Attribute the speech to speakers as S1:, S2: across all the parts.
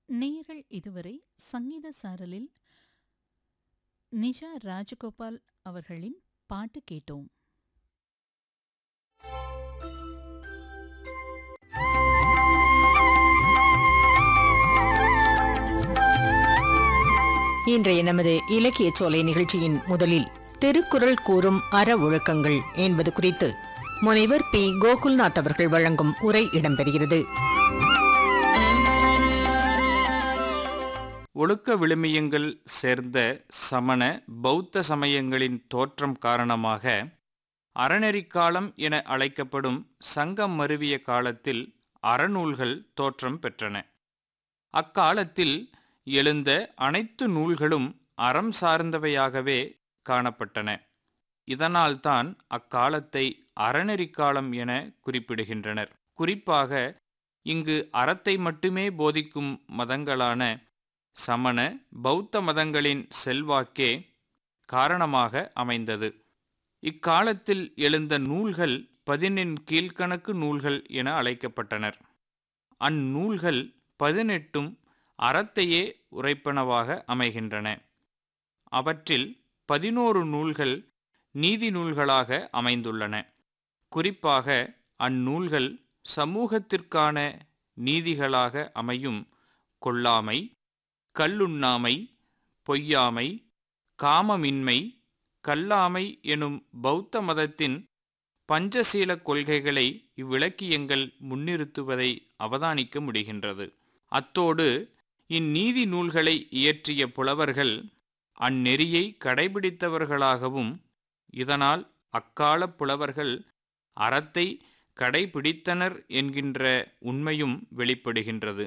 S1: நேயர்கள் இதுவரை சங்கீத சாரலில் நிஷா ராஜகோபால் அவர்களின் பாட்டு கேட்டோம்
S2: இன்றைய நமது இலக்கிய சோலை நிகழ்ச்சியின் முதலில் திருக்குறள் கூறும் அற ஒழுக்கங்கள் என்பது குறித்து முனைவர் பி கோகுல்நாத் அவர்கள் வழங்கும் உரை இடம்பெறுகிறது
S3: ஒழுக்க விழுமியங்கள் சேர்ந்த சமண பௌத்த சமயங்களின் தோற்றம் காரணமாக அறநெறிக்காலம் என அழைக்கப்படும் சங்கம் மருவிய காலத்தில் அறநூல்கள் தோற்றம் பெற்றன அக்காலத்தில் எழுந்த அனைத்து நூல்களும் அறம் சார்ந்தவையாகவே காணப்பட்டன இதனால்தான் அக்காலத்தை அறநெறிக்காலம் என குறிப்பிடுகின்றனர் குறிப்பாக இங்கு அறத்தை மட்டுமே போதிக்கும் மதங்களான சமண பௌத்த மதங்களின் செல்வாக்கே காரணமாக அமைந்தது இக்காலத்தில் எழுந்த நூல்கள் பதினெண் கீழ்க்கணக்கு நூல்கள் என அழைக்கப்பட்டனர் அந்நூல்கள் பதினெட்டும் அறத்தையே உரைப்பனவாக அமைகின்றன அவற்றில் பதினோரு நூல்கள் நீதி நூல்களாக அமைந்துள்ளன குறிப்பாக அந்நூல்கள் சமூகத்திற்கான நீதிகளாக அமையும் கொல்லாமை கல்லுண்ணாமை பொய்யாமை காமமின்மை கல்லாமை எனும் பௌத்த மதத்தின் பஞ்சசீல கொள்கைகளை இவ்விளக்கியங்கள் முன்னிறுத்துவதை அவதானிக்க முடிகின்றது அத்தோடு இந்நீதி நூல்களை இயற்றிய புலவர்கள் அந்நெறியை கடைபிடித்தவர்களாகவும் இதனால் அக்கால புலவர்கள் அறத்தை கடைபிடித்தனர் என்கின்ற உண்மையும் வெளிப்படுகின்றது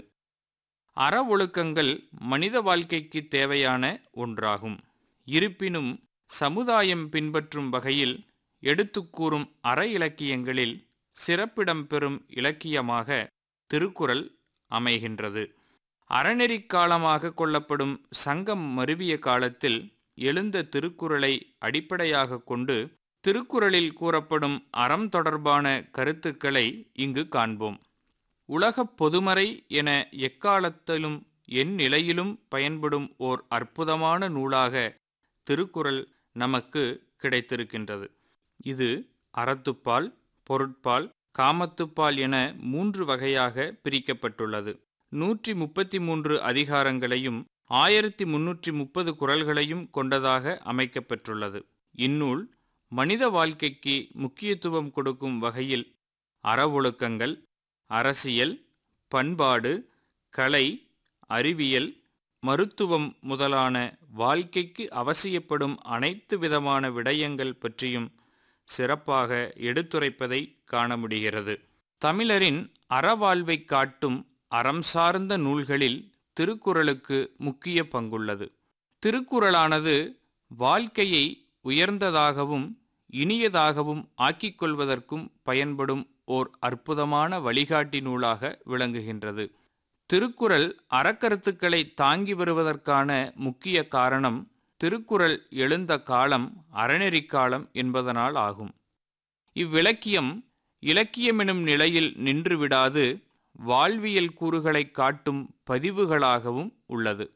S3: அற ஒழுக்கங்கள் மனித வாழ்க்கைக்கு தேவையான ஒன்றாகும் இருப்பினும் சமுதாயம் பின்பற்றும் வகையில் எடுத்துக்கூறும் அற இலக்கியங்களில் சிறப்பிடம் பெறும் இலக்கியமாக திருக்குறள் அமைகின்றது அறநெறிக் காலமாக கொள்ளப்படும் சங்கம் மருவிய காலத்தில் எழுந்த திருக்குறளை அடிப்படையாக கொண்டு திருக்குறளில் கூறப்படும் அறம் தொடர்பான கருத்துக்களை இங்கு காண்போம் உலகப் பொதுமறை என எக்காலத்திலும் என் நிலையிலும் பயன்படும் ஓர் அற்புதமான நூலாக திருக்குறள் நமக்கு கிடைத்திருக்கின்றது இது அறத்துப்பால் பொருட்பால் காமத்துப்பால் என மூன்று வகையாக பிரிக்கப்பட்டுள்ளது நூற்றி முப்பத்தி மூன்று அதிகாரங்களையும் ஆயிரத்தி முன்னூற்றி முப்பது குரல்களையும் கொண்டதாக அமைக்கப்பெற்றுள்ளது இந்நூல் மனித வாழ்க்கைக்கு முக்கியத்துவம் கொடுக்கும் வகையில் அற ஒழுக்கங்கள் அரசியல் பண்பாடு கலை அறிவியல் மருத்துவம் முதலான வாழ்க்கைக்கு அவசியப்படும் அனைத்து விதமான விடயங்கள் பற்றியும் சிறப்பாக எடுத்துரைப்பதை காண முடிகிறது தமிழரின் அறவாழ்வை காட்டும் அறம் சார்ந்த நூல்களில் திருக்குறளுக்கு முக்கிய பங்குள்ளது திருக்குறளானது வாழ்க்கையை உயர்ந்ததாகவும் இனியதாகவும் ஆக்கிக் கொள்வதற்கும் பயன்படும் ஓர் அற்புதமான வழிகாட்டி நூலாக விளங்குகின்றது திருக்குறள் அறக்கருத்துக்களை தாங்கி வருவதற்கான முக்கிய காரணம் திருக்குறள் எழுந்த காலம் அறநெறிக் காலம் என்பதனால் ஆகும் இவ்விலக்கியம் இலக்கியமெனும் நிலையில் நின்றுவிடாது வாழ்வியல் கூறுகளை காட்டும் பதிவுகளாகவும் உள்ளது